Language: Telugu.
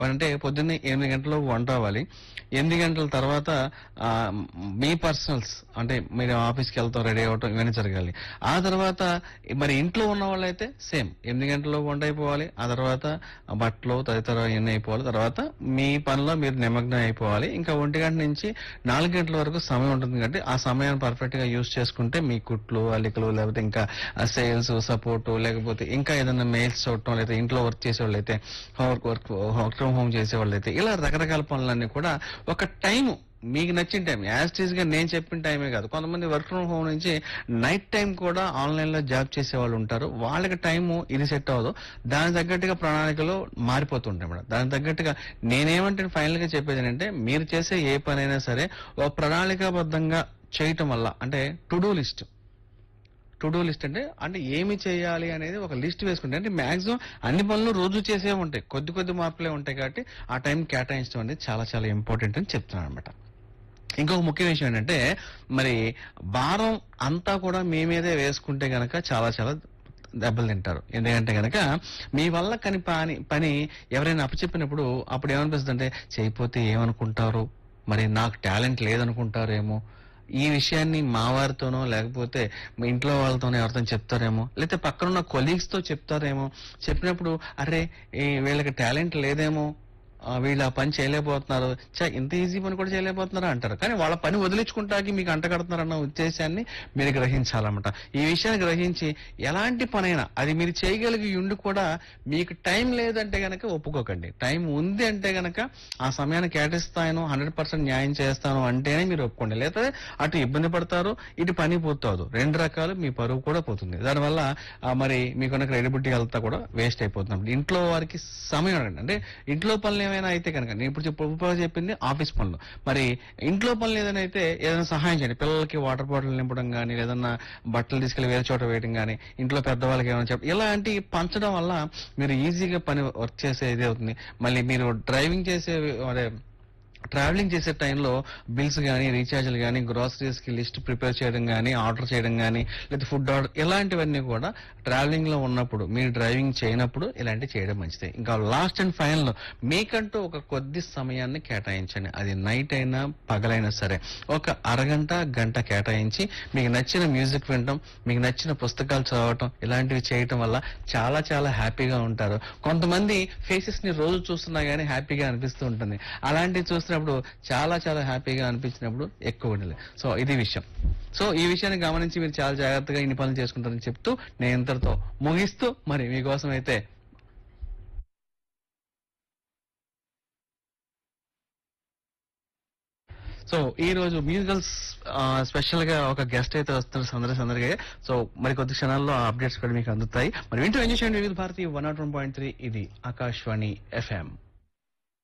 అంటే పొద్దున్నే ఎనిమిది గంటలకు వంట అవ్వాలి ఎనిమిది గంటల తర్వాత ఆ, మీ పర్సనల్స్ అంటే మీరు ఆఫీస్కి వెళ్తాం రెడీ అవ్వటం ఇవన్నీ జరగాలి ఆ తర్వాత మరి ఇంట్లో ఉన్న వాళ్ళైతే సేమ్ ఎనిమిది గంటల్లో వంట అయిపోవాలి ఆ తర్వాత బట్టలు తదితర ఇవన్నీ అయిపోవాలి తర్వాత మీ పనిలో మీరు నిమగ్నం అయిపోవాలి ఇంకా ఒంటి గంట నుంచి నాలుగు గంటల వరకు సమయం ఉంటుంది కాబట్టి ఆ సమయాన్ని పర్ఫెక్ట్ గా యూజ్ చేసుకుంటే మీ కుట్లు అల్లికలు లేకపోతే ఇంకా సేల్స్ సపోర్ట్ లేకపోతే ఇంకా ఏదైనా మెయిల్స్ చూడటం లేదా ఇంట్లో వర్క్ చేసేవాళ్ళు అయితే work work work from home చేసేవాళ్ళు అయితే ఇలా రకరకాల పనులన్నీ కూడా ఒక టైం మీకు నచ్చిన టైం యాజ్ గా నేను చెప్పిన టైమే కాదు కొంతమంది వర్క్ ఫ్రమ్ హోమ్ నుంచి నైట్ టైం కూడా ఆన్లైన్ లో జాబ్ చేసే వాళ్ళు ఉంటారు వాళ్ళకి టైం ఇది సెట్ అవ్వదు దానికి తగ్గట్టుగా ప్రణాళికలు మారిపోతుంటాయి మేడం దానికి తగ్గట్టుగా నేనేమంటే ఫైనల్ గా చెప్పేది ఏంటంటే మీరు చేసే ఏ పనైనా సరే ఒక ప్రణాళికాబద్ధంగా చేయటం వల్ల అంటే to do list to do list అంటే అంటే ఏమి చేయాలి అనేది ఒక లిస్ట్ వేసుకుంటే అంటే మాక్సిమం అన్ని పనులు రోజు చేసే ఉంటాయి కొద్ది కొద్ది మార్పులే ఉంటాయి కాబట్టి ఆ టైం కేటాయించడం అనేది చాలా చాలా ఇంపార్టెంట్ అని చెప్తున్నాను అనమాట ఇంకొక ముఖ్య విషయం ఏంటంటే మరి భారం అంతా కూడా మీ మీదే వేసుకుంటే గనక చాలా చాలా దెబ్బలు తింటారు ఎందుకంటే గనక మీ వల్ల కని పని పని ఎవరైనా అప్పచెప్పినప్పుడు అప్పుడు ఏమనిపిస్తుంది అంటే చేయకపోతే ఏమనుకుంటారు మరి నాకు టాలెంట్ లేదనుకుంటారేమో ఈ విషయాన్ని మా వారితోనో లేకపోతే మీ ఇంట్లో వాళ్ళతోనో ఎవరితో చెప్తారేమో లేకపోతే పక్కనున్న కొలీగ్స్ తో చెప్తారేమో చెప్పినప్పుడు అరే ఈ వీళ్ళకి టాలెంట్ లేదేమో ఆ, వీళ్ళు ఆ పని చేయలేకపోతున్నారు చా ఇంత ఈజీ పని కూడా చేయలేకపోతున్నారా అంటారు కానీ వాళ్ళ పని వదిలించుకుంటాకి మీకు అంటగడుతున్నారన్న ఉద్దేశాన్ని మీరు గ్రహించాలన్నమాట ఈ విషయాన్ని గ్రహించి ఎలాంటి పనైనా అది మీరు చేయగలిగి ఉండి కూడా మీకు టైం లేదంటే గనక ఒప్పుకోకండి టైం ఉంది అంటే గనక ఆ సమయాన్ని కేటాయిస్తాను హండ్రెడ్ పర్సెంట్ న్యాయం చేస్తాను అంటేనే మీరు ఒప్పుకోండి లేకపోతే అటు ఇబ్బంది పడతారు ఇటు పని పోతుంది రెండు రకాలు మీ పరువు కూడా పోతుంది దానివల్ల ఆ, మరి మీకున్న క్రెడిబిలిటీ అంతా కూడా వేస్ట్ అయిపోతుంది ఇంట్లో వారికి సమయం అడగండి అంటే ఇంట్లో పనులు ఏమైనా అయితే కనుక నేను ఇప్పుడు చెప్ప- ఇప్పుడు చెప్పింది ఆఫీస్ పనులు మరి ఇంట్లో పనులు ఏదైనా అయితే ఏదైనా సహాయం చేయండి పిల్లలకి వాటర్ బాటిల్ నింపడం కానీ ఏదైనా బట్టలు తీసుకెళ్లి వేరే చోట వేయడం కానీ ఇంట్లో పెద్దవాళ్ళకి ఏమైనా చెప్పడం ఇలాంటి పంచడం వల్ల మీరు ఈజీగా పని వర్క్ చేసే ఇది అవుతుంది మళ్ళీ మీరు డ్రైవింగ్ చేసే అదే ట్రావెలింగ్ చేసే టైంలో బిల్స్ కానీ రీఛార్జ్లు కానీ గ్రాసరీస్ కి లిస్ట్ ప్రిపేర్ చేయడం కానీ ఆర్డర్ చేయడం కానీ లేదా ఫుడ్ ఆర్డర్ ఇలాంటివన్నీ కూడా ట్రావెలింగ్ లో ఉన్నప్పుడు మీరు డ్రైవింగ్ చేయనప్పుడు ఇలాంటివి చేయడం మంచిది ఇంకా లాస్ట్ అండ్ ఫైనల్ లో మీకంటూ ఒక కొద్ది సమయాన్ని కేటాయించండి అది నైట్ అయినా పగలైనా సరే ఒక అరగంట గంట కేటాయించి మీకు నచ్చిన మ్యూజిక్ వినడం మీకు నచ్చిన పుస్తకాలు చదవటం ఇలాంటివి చేయటం వల్ల చాలా చాలా హ్యాపీగా ఉంటారు కొంతమంది ఫేసెస్ ని రోజు చూస్తున్నా గానీ హ్యాపీగా అనిపిస్తూ ఉంటుంది అలాంటివి చూస్తున్నప్పుడు చాలా చాలా హ్యాపీగా అనిపించినప్పుడు ఎక్కువ ఉండాలి సో ఇది విషయం సో ఈ విషయాన్ని గమనించి మీరు చాలా జాగ్రత్తగా ఇన్ని పనులు చేసుకుంటారని చెప్తూ నేను ఇంతటితో ముగిస్తూ మరి మీకోసం అయితే సో ఈ రోజు మ్యూజికల్స్ స్పెషల్ గా ఒక గెస్ట్ అయితే వస్తున్నారు సందర్శ సందర్గా సో మరి కొద్ది క్షణాల్లో ఆ అప్డేట్స్ కూడా మీకు అందుతాయి మరి వింటూ ఎంజాయ్ చేయండి Vividh Bharati one nought one point three ఇది ఆకాశవాణి ఎఫ్ఎం